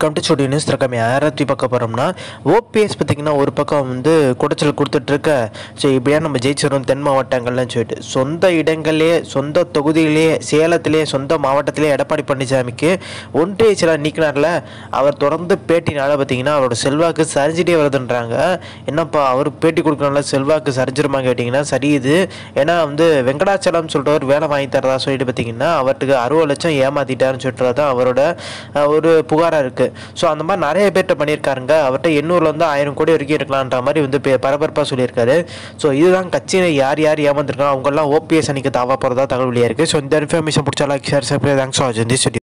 welcome to studio news திறக்கம் யாராத்தி பார்க்க போகிறோம்னா ஓபிஎஸ் பார்த்திங்கன்னா ஒரு பக்கம் வந்து குடைச்சல் கொடுத்துட்ருக்க ஸோ இப்படியா நம்ம ஜெயிச்சிடும் தென் மாவட்டங்கள்லாம் சொல்லிட்டு சொந்த இடங்களே சொந்த தொகுதியிலே சேலத்திலே சொந்த மாவட்டத்திலே எடப்பாடி பழனிசாமிக்கு ஒன்றிய சில நீக்கினார்ல அவர் தொடர்ந்து பேட்டினால பார்த்தீங்கன்னா அவரோட செல்வாக்கு சரிஞ்சிட்டே வருதுன்றாங்க என்னப்பா அவர் பேட்டி கொடுக்கறனால செல்வாக்கு சரிஞ்சிருமா கேட்டிங்கன்னா சரி இது ஏன்னா வந்து வெங்கடாச்சலம் சொல்கிறவர் வேலை வாங்கி தரதா சொல்லிட்டு பார்த்தீங்கன்னா அவருக்கு அறுபது லட்சம் ஏமாத்திட்டாருன்னு சொல்லிட்டு தான் அவரோட அஹ், ஒரு புகாராக இருக்குது ஸோ அந்த மாதிரி நிறைய பேர்கிட்ட பண்ணியிருக்காருங்க அவர்கிட்ட எண்ணூறுலேருந்து ஆயிரம் கோடி வரைக்கும் இருக்கலான்ற மாதிரி வந்து பே- பரபரப்பா சொல்லியிருக்காரு ஸோ இதுதான் கட்சியில் யார் யார் ஏமாந்துருக்காங்க அவங்கெல்லாம் ஓபிஎஸ் அன்னைக்கு தாவா போகிறதா தகவல் வெளியாக இருக்குது ஸோ இந்த இன்ஃபர்மேஷன் பிடிச்சா like share subscribe thanks for வாட்சிங் திஸ்